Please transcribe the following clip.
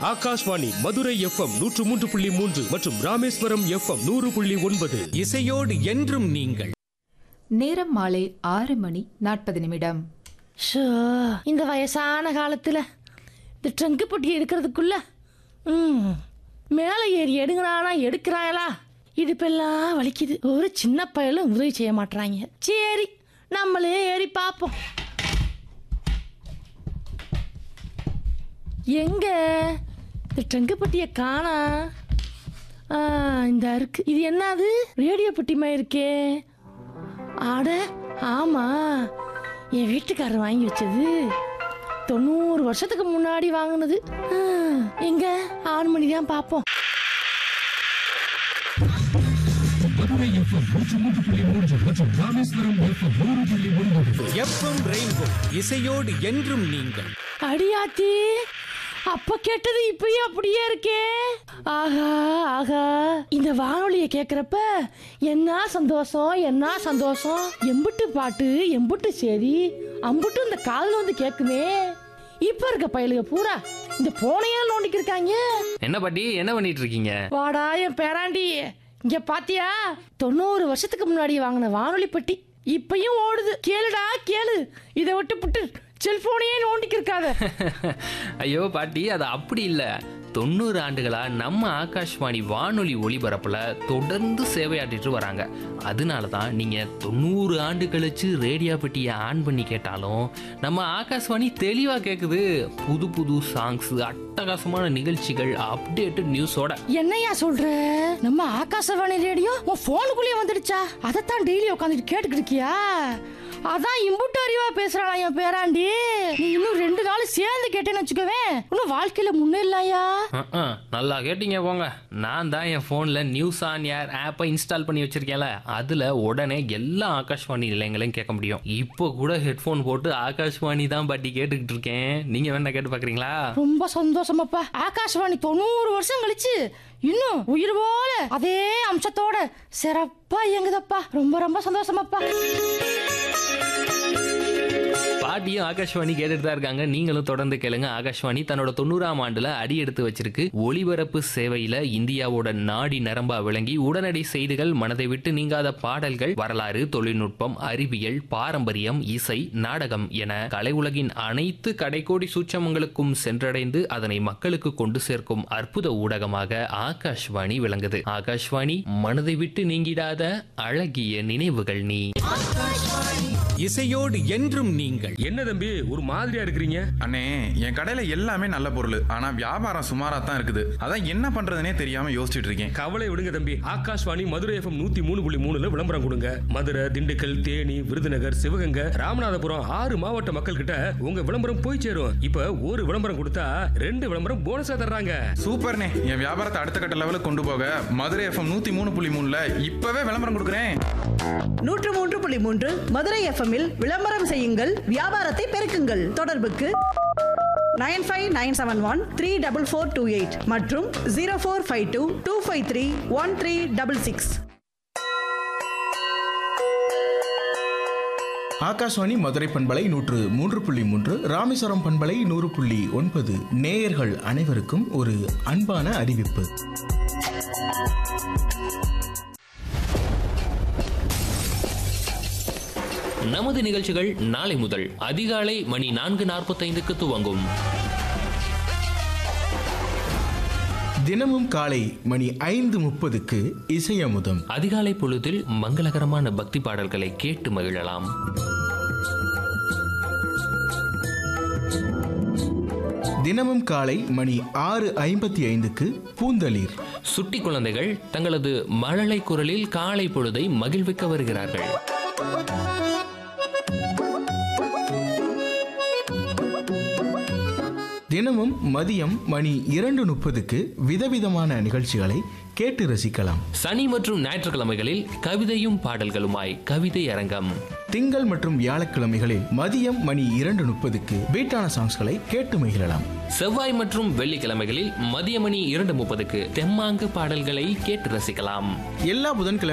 Akashvani Madurai FM நூற்று மூன்று புள்ளி மூன்று மற்றும் ராமேஸ்வரம் எஃப்எம் நூறு புள்ளி ஒன்பது இசையோடு என்றும் நீங்கள் நேரம் மாலை ஆறு மணி நாற்பது நிமிடம் ஷோ இந்த வயசான காலத்துல இந்த ட்ரங்கு பொட்டி எடுக்கிறதுக்குள்ள ம் மேலே ஏறி எடுங்கடானா எடுக்கிறாங்களா இடுப்பெல்லாம் வலிக்குது ஒரு சின்ன பயலும் உதவி செய்ய மாட்றாங்க சரி நம்மளே ஏறி பார்ப்போம் எங்க இந்த ட்ரங்கு பெட்டியை காணா ஆ இந்த இருக்கு இது என்னது ரேடியோ பெட்டிமா இருக்கே ஆட ஆமா என் வீட்டுக்காரர் வாங்கி வச்சது தொண்ணூறு வருஷத்துக்கு முன்னாடி வாங்கினது ஆ, எங்க ஆறு மணி தான் பார்ப்போம் எஃப்எம் ரெயின்போ இசையோடு என்றும் நீங்கள் அடியாத்தி அப்ப கேட்டது இப்பயும் அப்படியே இருக்கே ஆஹா ஆஹா இந்த வானொலியை கேக்குறப்ப என்ன சந்தோஷம் என்ன சந்தோஷம் எம்புட்டு பாட்டு எம்புட்டு சரி அம்புட்டு இந்த காதுல வந்து கேக்குமே இப்ப இருக்க பயலுக பூரா இந்த போனையா நோண்டிக்கு இருக்காங்க என்ன பாட்டி என்ன பண்ணிட்டு இருக்கீங்க வாடா என் பேராண்டி இங்க பாத்தியா தொண்ணூறு வருஷத்துக்கு முன்னாடி வாங்கின வானொலி பெட்டி இப்பயும் ஓடுது கேளுடா கேளு இதை விட்டு புட்டு செல்போனையே நோண்டிக்கு இருக்காத ஐயோ பாட்டி அது அப்படி இல்ல தொண்ணூறு ஆண்டுகளா நம்ம ஆகாஷ்வாணி வானொலி ஒளிபரப்புல தொடர்ந்து சேவையாற்றிட்டு வராங்க அதனால தான் நீங்க தொண்ணூறு ஆண்டு கழிச்சு ரேடியோ பெட்டியை ஆன் பண்ணி கேட்டாலும் நம்ம ஆகாஷ்வாணி தெளிவா கேக்குது புது புது சாங்ஸ் அட்டகாசமான நிகழ்ச்சிகள் அப்டேட்டட் நியூஸோட என்னையா சொல்ற நம்ம ஆகாசவாணி ரேடியோ உன் போனுக்குள்ளேயே வந்துடுச்சா அதைத்தான் டெய்லி உட்காந்துட்டு கேட்டுக்கிட்டு இருக்கியா அதான் இம்புட்டு அறிவா பேசுறானா என் பேராண்டி நீ இன்னும் ரெண்டு நாள் சேர்ந்து கேட்டேன்னு வச்சுக்கவேன் இன்னும் வாழ்க்கையில முன்னேறலாயா அஹ், அஹ், நல்லா கேட்டீங்க போங்க நான் தான் என் ஃபோனில் நியூஸ் ஆன் ஏர் ஆப்பை இன்ஸ்டால் பண்ணி வச்சிருக்கேன்ல அதில் உடனே எல்லா ஆகாஷ்வாணி நிலையங்களையும் கேட்க முடியும் இப்போ கூட ஹெட்ஃபோன் போட்டு ஆகாஷ்வாணி தான் பாட்டி கேட்டுக்கிட்டு இருக்கேன் நீங்கள் வேணா கேட்டு பார்க்குறீங்களா ரொம்ப சந்தோஷமாப்பா ஆகாசவாணி தொண்ணூறு வருஷம் கழிச்சு இன்னும் உயிர் போல அதே அம்சத்தோட சிறப்பா இயங்குதப்பா ரொம்ப ரொம்ப சந்தோஷமாப்பா பாட்டியும் ஆகாஷ்வாணி கேட்டுட்டு தான் இருக்காங்க நீங்களும் தொடர்ந்து கேளுங்க ஆகாஷ்வாணி தன்னோட தொண்ணூறாம் ஆண்டுல அடி எடுத்து வச்சிருக்கு ஒளிபரப்பு சேவையில இந்தியாவோட நாடி நரம்பா விளங்கி உடனடி செய்திகள் மனதை விட்டு நீங்காத பாடல்கள் வரலாறு தொழில்நுட்பம் அறிவியல் பாரம்பரியம் இசை நாடகம் என கலை உலகின் அனைத்து கடைக்கோடி சூட்சமங்களுக்கும் சென்றடைந்து அதனை மக்களுக்கு கொண்டு சேர்க்கும் அற்புத ஊடகமாக ஆகாஷ்வாணி விளங்குது ஆகாஷ்வாணி மனதை விட்டு நீங்கிடாத அழகிய நினைவுகள் நீ இசையோடு என்றும் நீங்கள் என்ன தம்பி ஒரு மாதிரியா இருக்கிறீங்க அண்ணே என் கடையில எல்லாமே நல்ல பொருள் ஆனா வியாபாரம் சுமாரா தான் இருக்குது அதான் என்ன பண்றதுனே தெரியாம யோசிச்சுட்டு இருக்கேன் கவலை விடுங்க தம்பி ஆகாஷ்வாணி மதுரை எஃப்எம் நூத்தி மூணு புள்ளி மூணுல விளம்பரம் கொடுங்க மதுரை திண்டுக்கல் தேனி விருதுநகர் சிவகங்கை ராமநாதபுரம் ஆறு மாவட்ட மக்கள் கிட்ட உங்க விளம்பரம் போய் சேரும் இப்ப ஒரு விளம்பரம் கொடுத்தா ரெண்டு விளம்பரம் போனஸா தர்றாங்க சூப்பர்ண்ணே என் வியாபாரத்தை அடுத்த கட்ட லெவலுக்கு கொண்டு போக மதுரை எஃப்எம் நூத்தி மூணு புள்ளி மூணுல இப்பவே விளம்பரம் கொடுக்குறேன் நூற்று மூன்று புள்ளி மூன்று மதுரை எஃப்எம்மில் விளம்பரம் செய்யுங்கள் வியாபாரத்தை பெருக்குங்கள் தொடர்புக்கு nine five nine seven one three double four two eight மற்றும் zero four five two two five three one three double six Akashvani Madurai பண்பலை நூற்று மூன்று புள்ளி மூன்று ராமேஸ்வரம் பண்பலை நூறு புள்ளி ஒன்பது நேயர்கள் அனைவருக்கும் ஒரு அன்பான அறிவிப்பு நமது நிகழ்ச்சிகள் நாளை முதல் அதிகாலை மணி நான்கு நாற்பத்தைந்துக்கு துவங்கும் தினமும் காலை மணி ஐந்து முப்பதுக்கு இசையமுதம் அதிகாலை பொழுதில் மங்களகரமான பக்தி பாடல்களை கேட்டு மகிழலாம் தினமும் காலை மணி ஆறு ஐம்பத்தி ஐந்துக்கு பூந்தளிர் சுட்டி குழந்தைகள் தங்களது மழலை குரலில் காலை பொழுதை மகிழ்விக்க வருகிறார்கள் தினமும் மதியம் மணி இரண்டு முப்பதுக்கு விதவிதமான நிகழ்ச்சிகளை கேட்டு ரசிக்கலாம் சனி மற்றும் ஞாயிற்றுக்கிழமைகளில் கவிதையும் பாடல்களுமாய் கவிதை அரங்கம் திங்கள் மற்றும் வியாழக்கிழமைகளில் மதியம் மணி இரண்டு முப்பதுக்கு பீட்டான சாங்ஸ்களை கேட்டு மகிழலாம் செவ்வாய் மற்றும் வெள்ளிக்கிழமைகளில் மதிய மணி இரண்டு முப்பதுக்கு தெம்மாங்கு பாடல்களை கேட்டு ரசிக்கலாம் எல்லா புதன்கிழமை